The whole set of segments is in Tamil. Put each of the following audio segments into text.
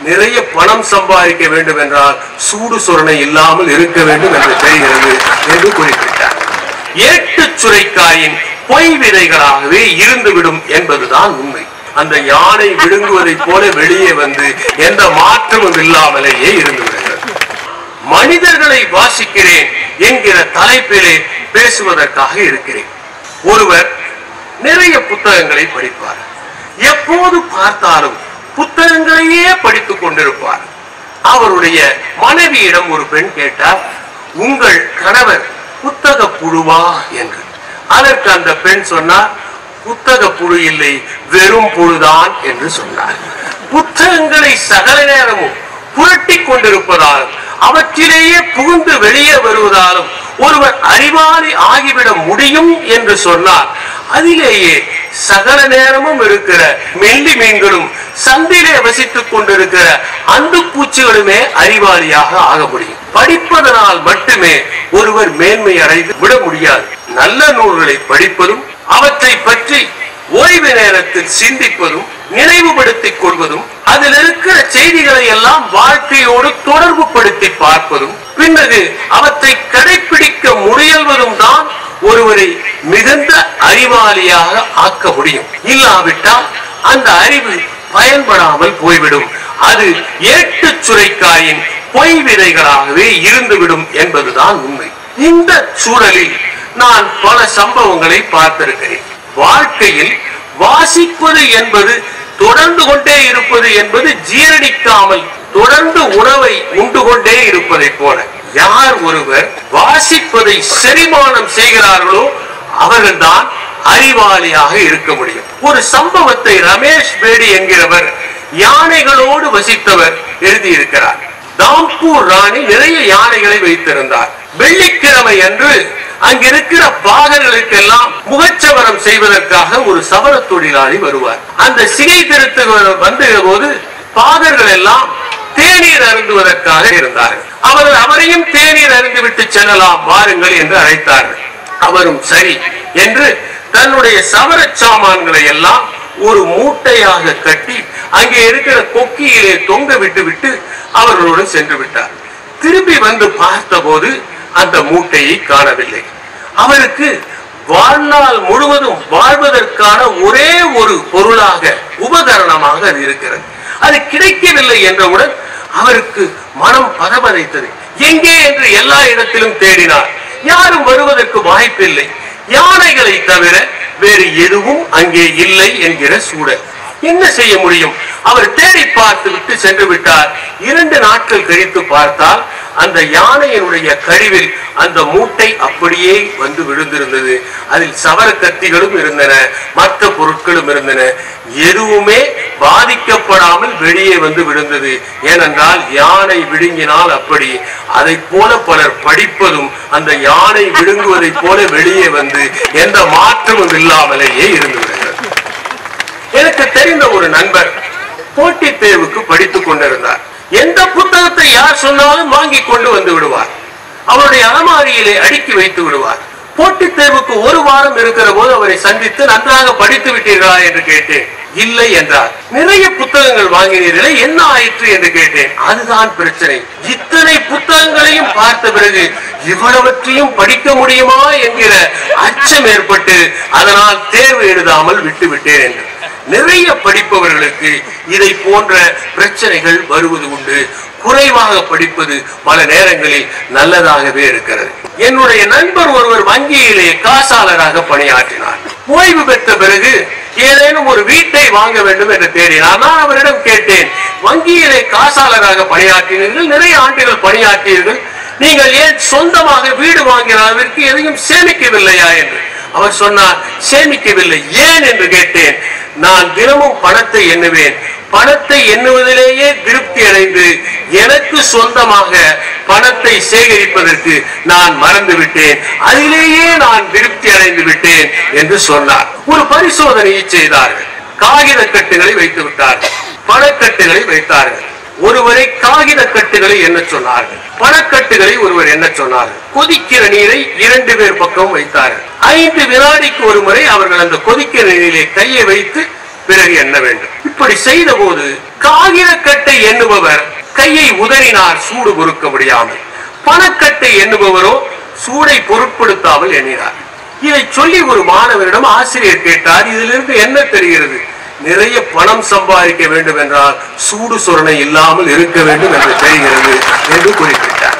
நிறைய பணம் சம்பாதிக்க வேண்டும் என்றால் சூடு சொரணை இல்லாமல் இருக்க வேண்டும் என்று தெரிகிறது என்று குறிப்பிட்டார் ஏட்டு சுரைக்காயின் பொய் விதைகளாகவே இருந்துவிடும் என்பதுதான் உண்மை அந்த யானை விழுங்குவதைப் போல வெளியே வந்து எந்த மாற்றமும் இல்லாமலேயே இருந்து விடுகிறது மனிதர்களை வாசிக்கிறேன் என்கிற தலைப்பிலே பேசுவதற்காக இருக்கிறேன் ஒருவர் நிறைய புத்தகங்களை படிப்பார் எப்போது பார்த்தாலும் புத்தகங்களையே படித்துக் கொண்டிருப்பார் அவருடைய மனைவியிடம் ஒரு பெண் கேட்டார் உங்கள் கணவர் புத்தக புழுவா என்று அதற்கு அந்த பெண் சொன்னார் புத்தக புழு இல்லை வெறும் புழுதான் என்று சொன்னார் புத்தகங்களை சகல நேரமும் புரட்டி கொண்டிருப்பதாலும் அவற்றிலேயே புகுந்து வெளியே வருவதாலும் ஒருவர் அறிவாளி ஆகிவிட முடியும் என்று சொன்னார் அதிலேயே சகல நேரமும் இருக்கிற மெல்லி மீன்களும் சந்திலே வசித்துக் கொண்டிருக்கிற அந்து பூச்சிகளுமே அறிவாளியாக ஆக முடியும் படிப்பதனால் மட்டுமே ஒருவர் மேன்மை அடைந்து விட முடியாது நல்ல நூல்களை படிப்பதும் அவற்றை பற்றி ஓய்வு நேரத்தில் சிந்திப்பதும் நினைவுபடுத்திக் கொள்வதும் அதில் இருக்கிற செய்திகளை எல்லாம் வாழ்க்கையோடு தொடர்பு படுத்தி பார்ப்பதும் பின்னது அவற்றை கடைபிடிக்க முயல்வதும் தான் ஒருவரை மிகுந்த அறிவாளியாக ஆக்க முடியும் இல்லாவிட்டால் அந்த அறிவு பயன்படாமல் போய்விடும் அது ஏட்டு சுரைக்காயின் பொய் விதைகளாகவே இருந்துவிடும் என்பதுதான் உண்மை இந்த சூழலில் நான் பல சம்பவங்களை பார்த்திருக்கிறேன் வாழ்க்கையில் வாசிப்பது என்பது தொடர்ந்து கொண்டே இருப்பது என்பது ஜீரணிக்காமல் தொடர்ந்து உணவை உண்டு கொண்டே இருப்பதை போல யார் ஒருவர் வாசிப்பதை செரிமானம் செய்கிறார்களோ அவர்கள்தான் அறிவாளியாக இருக்க முடியும் ஒரு சம்பவத்தை ரமேஷ் பேடி என்கிறவர் யானைகளோடு வசித்தவர் எழுதியிருக்கிறார் தாம்பூர் ராணி நிறைய யானைகளை வைத்திருந்தார் வெள்ளிக்கிழமை அன்று அங்கிருக்கிற பாகர்களுக்கெல்லாம் முகச்சவரம் செய்வதற்காக ஒரு சவர தொழிலாளி வருவார் அந்த சிகை திருத்த வந்த போது பாகர்கள் எல்லாம் தேநீர் அருந்துவதற்காக இருந்தார்கள் அவர் அவரையும் தேநீர் அருந்து விட்டு செல்லலாம் வாருங்கள் என்று அழைத்தார்கள் அவரும் சரி என்று தன்னுடைய சவர சாமான்களை எல்லாம் ஒரு மூட்டையாக கட்டி அங்கே இருக்கிற கொக்கியிலே தொங்க விட்டு விட்டு அவர்களோடு சென்று விட்டார் திரும்பி வந்து பார்த்தபோது அந்த மூட்டையை காணவில்லை அவருக்கு வாழ்நாள் முழுவதும் வாழ்வதற்கான ஒரே ஒரு பொருளாக உபகரணமாக அது இருக்கிறது அது கிடைக்கவில்லை என்றவுடன் அவருக்கு மனம் பதபதைத்தது எங்கே என்று எல்லா இடத்திலும் தேடினார் யாரும் வருவதற்கு வாய்ப்பில்லை யானைகளை தவிர வேறு எதுவும் அங்கே இல்லை என்கிற சூழல் என்ன செய்ய முடியும் அவர் தேடி பார்த்து விட்டு சென்று விட்டார் இரண்டு நாட்கள் கழித்து பார்த்தால் அந்த யானையினுடைய கழிவில் அந்த மூட்டை அப்படியே வந்து விழுந்திருந்தது அதில் சவர கத்திகளும் இருந்தன மற்ற பொருட்களும் இருந்தன எதுவுமே பாதிக்கப்படாமல் வெளியே வந்து விழுந்தது ஏனென்றால் யானை விழுங்கினால் அப்படி அதை போல பலர் படிப்பதும் அந்த யானை விழுங்குவதைப் போல வெளியே வந்து எந்த மாற்றமும் இல்லாமலேயே இருந்து விடுகிறது எனக்கு தெரிந்த ஒரு நண்பர் போட்டித் தேர்வுக்கு படித்துக் கொண்டிருந்தார் எந்த புத்தகத்தை யார் சொன்னாலும் வாங்கி கொண்டு வந்து விடுவார் அவருடைய அலமாரியிலே அடுக்கி வைத்து விடுவார் போட்டித் தேர்வுக்கு ஒரு வாரம் இருக்கிற போது அவரை சந்தித்து நன்றாக படித்து விட்டீர்களா என்று கேட்டேன் இல்லை என்றார் நிறைய புத்தகங்கள் வாங்கினீர்களே என்ன ஆயிற்று என்று கேட்டேன் அதுதான் பிரச்சனை இத்தனை புத்தகங்களையும் பார்த்த பிறகு இவ்வளவற்றையும் படிக்க முடியுமா என்கிற அச்சம் ஏற்பட்டு அதனால் தேர்வு எழுதாமல் விட்டு விட்டேன் என்று நிறைய படிப்பவர்களுக்கு இதை போன்ற பிரச்சனைகள் வருவது உண்டு குறைவாக படிப்பது பல நேரங்களில் நல்லதாகவே இருக்கிறது என்னுடைய நண்பர் ஒருவர் வங்கியிலே காசாளராக பணியாற்றினார் ஓய்வு பெற்ற பிறகு ஏதேனும் ஒரு வீட்டை வாங்க வேண்டும் என்று தேடினார் நான் அவரிடம் கேட்டேன் வங்கியிலே காசாளராக பணியாற்றினீர்கள் நிறைய ஆண்டுகள் பணியாற்றியீர்கள் நீங்கள் ஏன் சொந்தமாக வீடு வாங்கிற அளவிற்கு எதையும் சேமிக்கவில்லையா என்று அவர் சொன்னார் சேமிக்கவில்லை ஏன் என்று கேட்டேன் நான் தினமும் பணத்தை எண்ணுவேன் பணத்தை எண்ணுவதிலேயே திருப்தி அடைந்து எனக்கு சொந்தமாக பணத்தை சேகரிப்பதற்கு நான் மறந்து விட்டேன் அதிலேயே நான் திருப்தி அடைந்து விட்டேன் என்று சொன்னார் ஒரு பரிசோதனையை செய்தார்கள் காகித கட்டுகளை வைத்து விட்டார்கள் பணக்கட்டுகளை வைத்தார்கள் ஒருவரை காகித கட்டுகளை என்ன சொன்னார்கள் பணக்கட்டுகளை ஒருவர் என்ன சொன்னார்கள் கொதிக்கிற நீரை இரண்டு பேர் பக்கம் வைத்தார்கள் ஐந்து வினாடிக்கு ஒரு முறை அவர்கள் அந்த கொதிக்கிற நீரிலே கையை வைத்து பிறகு எண்ண வேண்டும் இப்படி செய்த போது காகித கட்டை எண்ணுபவர் கையை உதறினார் சூடு பொறுக்க முடியாமல் பணக்கட்டை எண்ணுபவரோ சூடை பொருட்படுத்தாமல் எண்ணினார் இதை சொல்லி ஒரு மாணவரிடம் ஆசிரியர் கேட்டார் இதிலிருந்து என்ன தெரிகிறது நிறைய பணம் சம்பாதிக்க வேண்டும் என்றால் சூடு சொரணை இல்லாமல் இருக்க வேண்டும் என்று தெரிகிறது என்று குறிப்பிட்டார்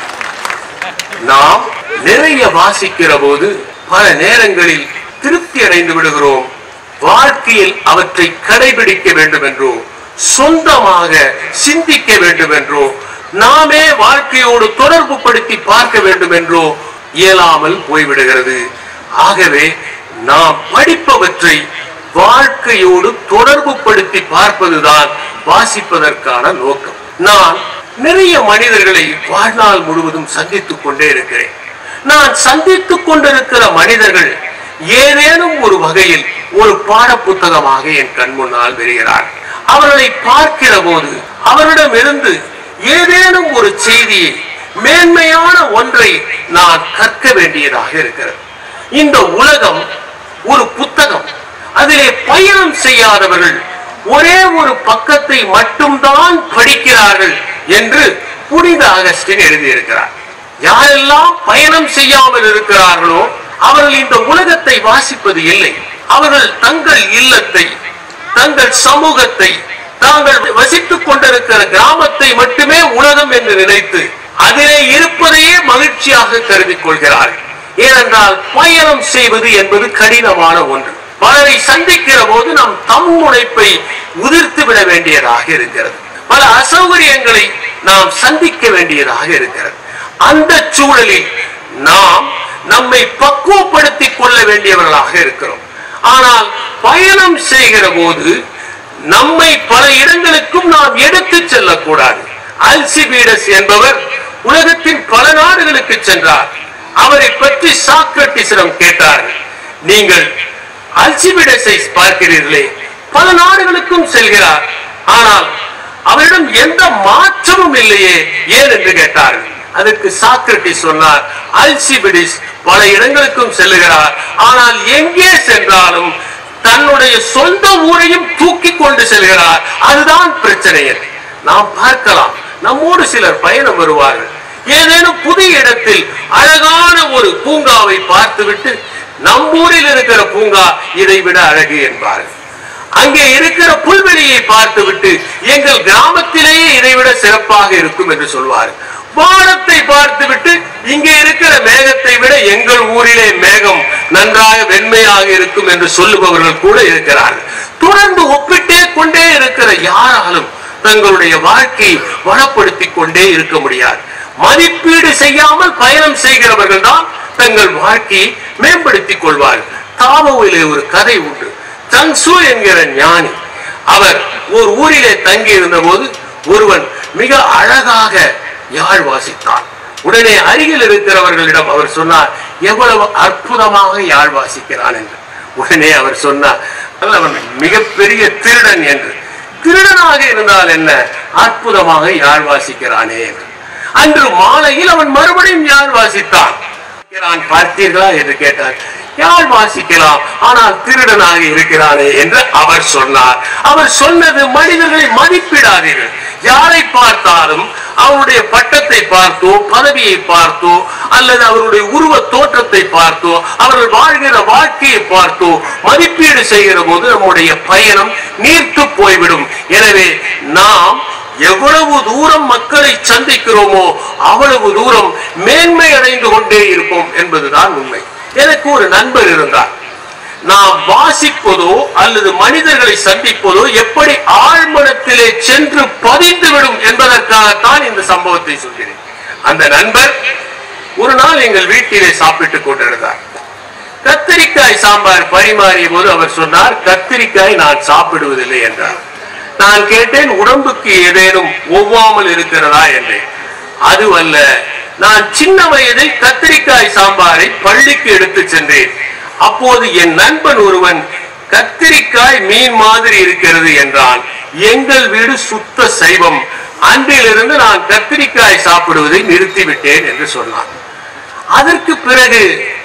நாம் நிறைய வாசிக்கிற போது பல நேரங்களில் திருப்தி அடைந்து விடுகிறோம் வாழ்க்கையில் அவற்றை கடைபிடிக்க வேண்டும் என்றோ சொந்தமாக சிந்திக்க வேண்டும் என்றோ நாமே வாழ்க்கையோடு தொடர்பு படுத்தி பார்க்க வேண்டும் என்றோ இயலாமல் போய்விடுகிறது ஆகவே நாம் படிப்பவற்றை வாழ்க்கையோடு தொடர்பு படுத்தி பார்ப்பதுதான் வாசிப்பதற்கான நோக்கம் நான் நிறைய மனிதர்களை வாழ்நாள் முழுவதும் சந்தித்துக் கொண்டே இருக்கிறேன் நான் சந்தித்துக் கொண்டிருக்கிற மனிதர்கள் ஏதேனும் ஒரு வகையில் ஒரு பாட புத்தகமாக என் கண் முன்னால் வருகிறார் அவர்களை பார்க்கிற போது அவரிடமிருந்து ஏதேனும் ஒரு செய்தியை மேன்மையான ஒன்றை நான் கற்க வேண்டியதாக இருக்கிறது இந்த உலகம் ஒரு புத்தகம் அதிலே பயணம் செய்யாதவர்கள் ஒரே ஒரு பக்கத்தை மட்டும்தான் படிக்கிறார்கள் என்று புனித அகஸ்டின் எழுதியிருக்கிறார் யாரெல்லாம் பயணம் செய்யாமல் இருக்கிறார்களோ அவர்கள் இந்த உலகத்தை வாசிப்பது இல்லை அவர்கள் தங்கள் இல்லத்தை தங்கள் சமூகத்தை தாங்கள் வசித்துக் கொண்டிருக்கிற கிராமத்தை மட்டுமே உலகம் என்று நினைத்து அதிலே இருப்பதையே மகிழ்ச்சியாக கருதிக் கொள்கிறார்கள் ஏனென்றால் பயணம் செய்வது என்பது கடினமான ஒன்று பலரை சந்திக்கிற போது நாம் தம் முனைப்பை உதிர்த்து விட வேண்டியதாக இருக்கிறது பல அசௌகரியங்களை நாம் சந்திக்க வேண்டியதாக இருக்கிறது அந்த சூழலில் நாம் நம்மை பக்குவப்படுத்திக் கொள்ள வேண்டியவர்களாக இருக்கிறோம் ஆனால் பயணம் செய்கிற போது நம்மை பல இடங்களுக்கும் நாம் எடுத்துச் செல்லக்கூடாது அல்சிபீடஸ் என்பவர் உலகத்தின் பல நாடுகளுக்கு சென்றார் அவரை பற்றி சாக்ரட்டிஸிடம் கேட்டார்கள் நீங்கள் அல்சிபிடஸை பார்க்கிறீர்களே பல நாடுகளுக்கும் செல்கிறார் ஆனால் அவரிடம் எந்த மாற்றமும் இல்லையே ஏன் என்று கேட்டார்கள் அதற்கு சாக்ரட்டிஸ் சொன்னார் அல்சிபிடிஸ் பல இடங்களுக்கும் செல்லுகிறார் ஆனால் எங்கே சென்றாலும் தன்னுடைய சொந்த ஊரையும் தூக்கி கொண்டு செல்கிறார் அதுதான் பிரச்சனை என்று நாம் பார்க்கலாம் நம்மோடு சிலர் பயணம் வருவார்கள் ஏதேனும் புதிய இடத்தில் அழகான ஒரு பூங்காவை பார்த்துவிட்டு நம்மூரில் இருக்கிற பூங்கா இதை விட அழகு என்பார்கள் அங்கே இருக்கிற புல்வெளியை பார்த்துவிட்டு எங்கள் கிராமத்திலேயே இதைவிட சிறப்பாக இருக்கும் என்று சொல்வார்கள் வானத்தை பார்த்துவிட்டு இங்கே இருக்கிற மேகத்தை விட எங்கள் ஊரிலே மேகம் நன்றாக வெண்மையாக இருக்கும் என்று சொல்லுபவர்கள் கூட இருக்கிறார்கள் தொடர்ந்து ஒப்பிட்டே கொண்டே இருக்கிற யாராலும் தங்களுடைய வாழ்க்கையை வளப்படுத்திக் கொண்டே இருக்க முடியாது மதிப்பீடு செய்யாமல் பயணம் செய்கிறவர்கள் தான் தங்கள் வாழ்க்கையை மேம்படுத்திக் கொள்வார்கள் தாவோவிலே ஒரு கதை உண்டு சங்சு என்கிற ஞானி அவர் ஒரு ஊரிலே தங்கி இருந்த போது ஒருவன் மிக அழகாக யாழ் வாசித்தான் உடனே அருகில் இருக்கிறவர்களிடம் அவர் சொன்னார் எவ்வளவு அற்புதமாக யாழ் வாசிக்கிறான் என்று உடனே அவர் சொன்னார் "அல்ல, அவன் மிகப்பெரிய திருடன் என்று திருடனாக இருந்தால் என்ன அற்புதமாக யாழ் வாசிக்கிறானே என்று அன்று மாலையில் அவன் மறுபடியும் யாழ் வாசித்தான் நான் பார்த்தீர்களா என்று கேட்டார் யாழ் வாசிக்கலாம் ஆனால் திருடனாக இருக்கிறானே என்று அவர் சொன்னார் அவர் சொன்னது மனிதர்களை மதிப்பிடாதீர்கள் யாரை பார்த்தாலும் அவருடைய பட்டத்தை பார்த்தோ பதவியை பார்த்தோ அல்லது அவருடைய உருவ தோற்றத்தை பார்த்தோ அவர்கள் வாழ்கிற வாழ்க்கையை பார்த்தோ மதிப்பீடு செய்கிற போது நம்முடைய பயணம் நீர்த்து போய்விடும் எனவே நாம் எவ்வளவு தூரம் மக்களை சந்திக்கிறோமோ அவ்வளவு தூரம் மேன்மை அடைந்து கொண்டே இருப்போம் என்பதுதான் உண்மை எனக்கு ஒரு நண்பர் இருந்தார் நாம் வாசிப்பதோ அல்லது மனிதர்களை சந்திப்பதோ எப்படி ஆழ்மனத்திலே சென்று பதிந்துவிடும் என்பதற்காகத்தான் இந்த சம்பவத்தை சொல்கிறேன் அந்த நண்பர் ஒரு நாள் எங்கள் வீட்டிலே சாப்பிட்டுக் கொண்டிருந்தார் கத்திரிக்காய் சாம்பார் பரிமாறிய போது அவர் சொன்னார் கத்திரிக்காய் நான் சாப்பிடுவதில்லை என்றார் நான் கேட்டேன் உடம்புக்கு ஏதேனும் ஒவ்வாமல் இருக்கிறதா என்றேன் அதுவல்ல நான் சின்ன வயதில் கத்திரிக்காய் சாம்பாரை பள்ளிக்கு எடுத்து சென்றேன் அப்போது என் நண்பன் ஒருவன் கத்திரிக்காய் மீன் மாதிரி இருக்கிறது என்றான் எங்கள் வீடு சுத்த சைவம் அன்றிலிருந்து நான் கத்திரிக்காய் சாப்பிடுவதை நிறுத்திவிட்டேன் என்று சொன்னான் அதற்கு பிறகு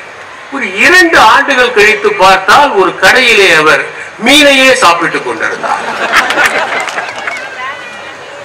ஒரு இரண்டு ஆண்டுகள் கழித்து பார்த்தால் ஒரு கடையிலே அவர் மீனையே சாப்பிட்டுக் கொண்டிருந்தார்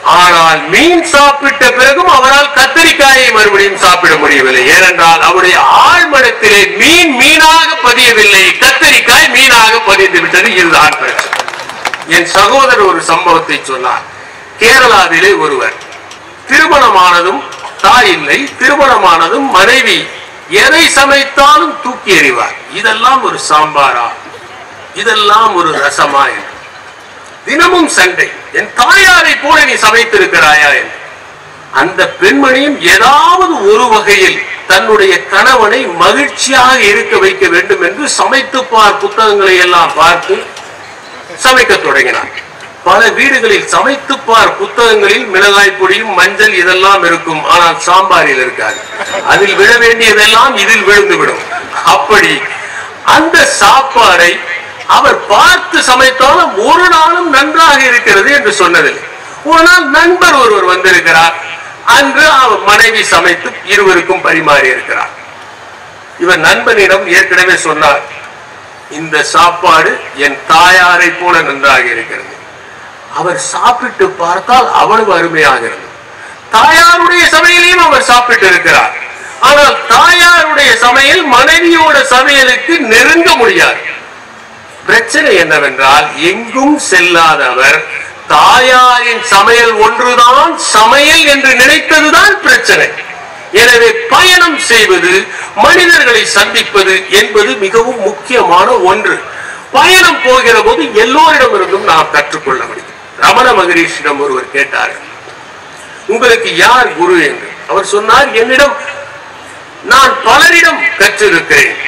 ஆனால் மீன் சாப்பிட்ட பிறகும் அவரால் கத்தரிக்காயை மறுபடியும் சாப்பிட முடியவில்லை ஏனென்றால் அவருடைய ஆழ்மனத்திலே மீன் மீனாக பதியவில்லை கத்தரிக்காய் மீனாக பதிந்து விட்டது இதுதான் பிரச்சனை என் சகோதரர் ஒரு சம்பவத்தை சொன்னார் கேரளாவிலே ஒருவர் திருமணமானதும் தாய் இல்லை திருமணமானதும் மனைவி எதை சமைத்தாலும் தூக்கி எறிவார் இதெல்லாம் ஒரு சாம்பாரா இதெல்லாம் ஒரு ரசமா என்று தினமும் சண்டை என் தாயாரை போல நீ சமைத்திருக்கிறாயா என்று அந்த பெண்மணியும் ஏதாவது ஒரு வகையில் தன்னுடைய கணவனை மகிழ்ச்சியாக இருக்க வைக்க வேண்டும் என்று சமைத்து பார் புத்தகங்களை எல்லாம் பார்த்து சமைக்க தொடங்கினார் பல வீடுகளில் சமைத்து பார் புத்தகங்களில் மிளகாய் பொடியும் மஞ்சள் இதெல்லாம் இருக்கும் ஆனால் சாம்பாரில் இருக்காது அதில் விழ வேண்டியதெல்லாம் இதில் விழுந்து விடும் அப்படி அந்த சாப்பாடை அவர் பார்த்து சமைத்தாலும் ஒரு நாளும் நன்றாக இருக்கிறது என்று சொன்னதில்லை ஒரு நாள் நண்பர் ஒருவர் வந்திருக்கிறார் அன்று அவர் மனைவி சமைத்து இருவருக்கும் பரிமாறி இருக்கிறார் இவர் நண்பனிடம் ஏற்கனவே சொன்னார் இந்த சாப்பாடு என் தாயாரை போல நன்றாக இருக்கிறது அவர் சாப்பிட்டு பார்த்தால் அவ்வளவு அருமையாக இருந்தது தாயாருடைய சமையலையும் அவர் சாப்பிட்டு இருக்கிறார் ஆனால் தாயாருடைய சமையல் மனைவியோட சமையலுக்கு நெருங்க முடியாது பிரச்சனை என்னவென்றால் எங்கும் செல்லாத அவர் தாயாரின் சமையல் ஒன்றுதான் சமையல் என்று நினைத்ததுதான் பிரச்சனை எனவே பயணம் செய்வது மனிதர்களை சந்திப்பது என்பது மிகவும் முக்கியமான ஒன்று பயணம் போகிற போது எல்லோரிடமிருந்தும் நாம் கற்றுக்கொள்ள முடியும் ரமண மகரிஷிடம் ஒருவர் கேட்டார் உங்களுக்கு யார் குரு என்று அவர் சொன்னார் என்னிடம் நான் பலரிடம் கற்றிருக்கிறேன்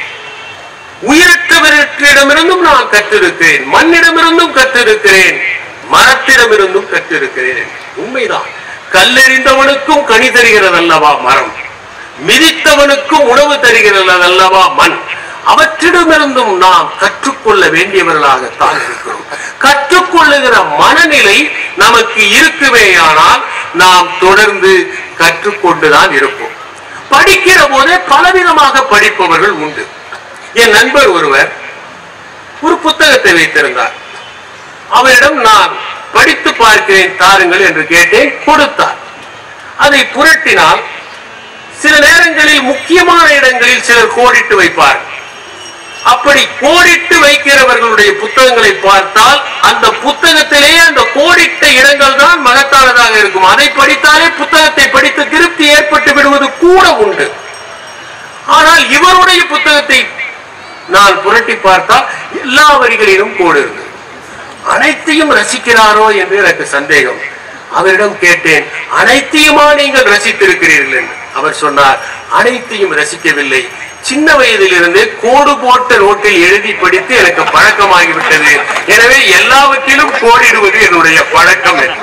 உயிரற்றவர்களிடமிருந்தும் நான் கற்றிருக்கிறேன் மண்ணிடமிருந்தும் கற்றிருக்கிறேன் மரத்திடமிருந்தும் கற்றிருக்கிறேன் உண்மைதான் கல்லெறிந்தவனுக்கும் கனி தருகிறது அல்லவா மரம் மிதித்தவனுக்கும் உணவு தருகிறது அல்லவா மண் அவற்றிடமிருந்தும் நாம் கற்றுக்கொள்ள வேண்டியவர்களாகத்தான் இருக்கிறோம் கற்றுக்கொள்ளுகிற மனநிலை நமக்கு இருக்குமேயானால் நாம் தொடர்ந்து கற்றுக்கொண்டுதான் இருப்போம் படிக்கிற போதே பலவிதமாக படிப்பவர்கள் உண்டு என் நண்பர் ஒருவர் ஒரு புத்தகத்தை வைத்திருந்தார் அவரிடம் நான் படித்து பார்க்கிறேன் தாருங்கள் என்று கேட்டேன் கொடுத்தார் அதை புரட்டினால் சில நேரங்களில் முக்கியமான இடங்களில் சிலர் கோடிட்டு வைப்பார் அப்படி கோடிட்டு வைக்கிறவர்களுடைய புத்தகங்களை பார்த்தால் அந்த புத்தகத்திலே அந்த கோடிட்ட இடங்கள் தான் மகத்தானதாக இருக்கும் அதை படித்தாலே புத்தகத்தை படித்து திருப்தி ஏற்பட்டு விடுவது கூட உண்டு ஆனால் இவருடைய புத்தகத்தை நான் புரட்டி பார்த்தால் எல்லா வரிகளிலும் கோடு இருந்தது அனைத்தையும் ரசிக்கிறாரோ என்று எனக்கு சந்தேகம் அவரிடம் கேட்டேன் அனைத்தையுமா நீங்கள் ரசித்திருக்கிறீர்கள் என்று அவர் சொன்னார் அனைத்தையும் ரசிக்கவில்லை சின்ன வயதிலிருந்தே கோடு போட்ட நோட்டில் எழுதி படித்து எனக்கு பழக்கமாகிவிட்டது எனவே எல்லாவற்றிலும் கோடிடுவது என்னுடைய பழக்கம் என்று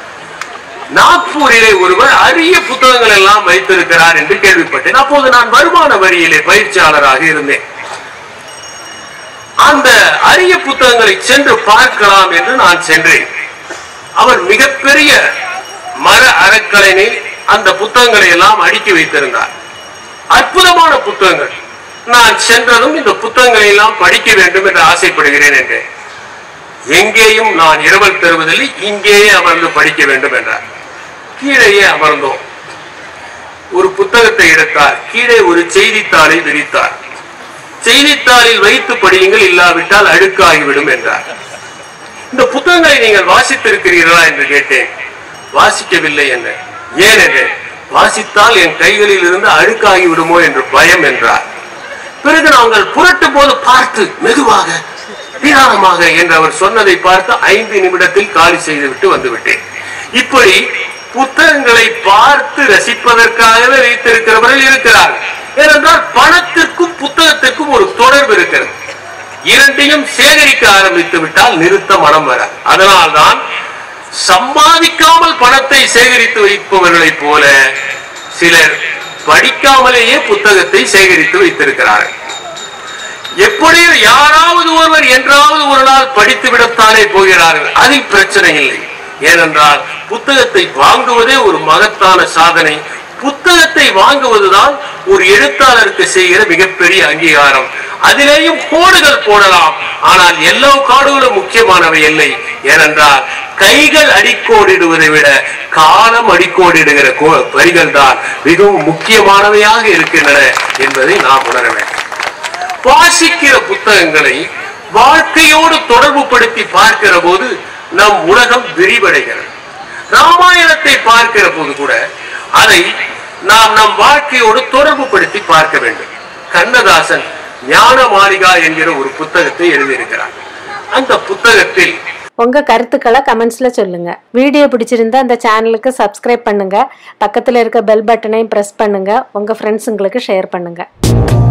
நாக்பூரிலே ஒருவர் அரிய புத்தகங்கள் எல்லாம் வைத்திருக்கிறார் என்று கேள்விப்பட்டேன் அப்போது நான் வருமான வரியிலே பயிற்சியாளராக இருந்தேன் அந்த அரிய புத்தகங்களை சென்று பார்க்கலாம் என்று நான் சென்றேன் அவர் மிகப்பெரிய மர அறக்கலைனில் அந்த புத்தகங்களை எல்லாம் அடுக்கி வைத்திருந்தார் அற்புதமான புத்தகங்கள் நான் சென்றதும் இந்த புத்தகங்களை எல்லாம் படிக்க வேண்டும் என்று ஆசைப்படுகிறேன் என்றேன் எங்கேயும் நான் இரவல் தருவதில்லை இங்கேயே அமர்ந்து படிக்க வேண்டும் என்றார் கீழேயே அமர்ந்தோம் ஒரு புத்தகத்தை எடுத்தார் கீழே ஒரு செய்தித்தாளை விரித்தார் செய்தித்தாளில் வைத்து படியுங்கள் இல்லாவிட்டால் அழுக்காகிவிடும் என்றார் இந்த புத்தகங்களை நீங்கள் வாசித்திருக்கிறீர்களா என்று கேட்டேன் வாசிக்கவில்லை என்ன ஏன் என்றேன் வாசித்தால் என் கைகளில் இருந்து அழுக்காகி விடுமோ என்று பயம் என்றார் பிறகு நாங்கள் புரட்டும் போது பார்த்து மெதுவாக நிதானமாக என்று அவர் சொன்னதை பார்த்து ஐந்து நிமிடத்தில் காலி செய்துவிட்டு வந்து விட்டேன் இப்படி புத்தகங்களை பார்த்து ரசிப்பதற்காகவே வைத்திருக்கிறவர்கள் இருக்கிறார்கள் ஏனென்றால் பணத்திற்கும் புத்தகத்திற்கும் ஒரு தொடர்பு இருக்கிறது இரண்டையும் சேகரிக்க ஆரம்பித்து விட்டால் நிறுத்த மனம் வர அதனால்தான் சம்பாதிக்காமல் பணத்தை சேகரித்து வைப்பவர்களைப் போல சிலர் படிக்காமலேயே புத்தகத்தை சேகரித்து வைத்திருக்கிறார்கள் எப்படியும் யாராவது ஒருவர் என்றாவது ஒரு நாள் படித்து விடத்தானே போகிறார்கள் அதில் பிரச்சனை இல்லை ஏனென்றால் புத்தகத்தை வாங்குவதே ஒரு மகத்தான சாதனை புத்தகத்தை வாங்குவதுதான் ஒரு எழுத்தாளருக்கு செய்கிற மிகப்பெரிய அங்கீகாரம் அதிலேயும் கோடுகள் போடலாம் ஆனால் எல்லா காடுகளும் முக்கியமானவை இல்லை ஏனென்றால் கைகள் அடிக்கோடிடுவதை விட காலம் அடிக்கோடிடுகிற கோ- வரிகள் தான் மிகவும் முக்கியமானவையாக இருக்கின்றன என்பதை நாம் உணர வேண்டும் வாசிக்கிற புத்தகங்களை வாழ்க்கையோடு தொடர்பு படுத்தி பார்க்கிற போது நம் உலகம் விரிவடைகிறது ராமாயணத்தை பார்க்கிற போது கூட அதை நாம் நம் வாழ்க்கையோடு தொடர்பு படுத்தி பார்க்க வேண்டும் கண்ணதாசன் ஞான மாளிகா என்கிற ஒரு புத்தகத்தை எழுதியிருக்கிறார் அந்த புத்தகத்தில் உங்க கருத்துக்களை கமெண்ட்ஸ்ல சொல்லுங்க வீடியோ பிடிச்சிருந்தா அந்த சேனலுக்கு சப்ஸ்கிரைப் பண்ணுங்க பக்கத்துல இருக்க பெல் பட்டனையும் பிரஸ் பண்ணுங்க உங்க ஃப்ரெண்ட்ஸுங்களுக்கு ஷேர் பண்ணுங்க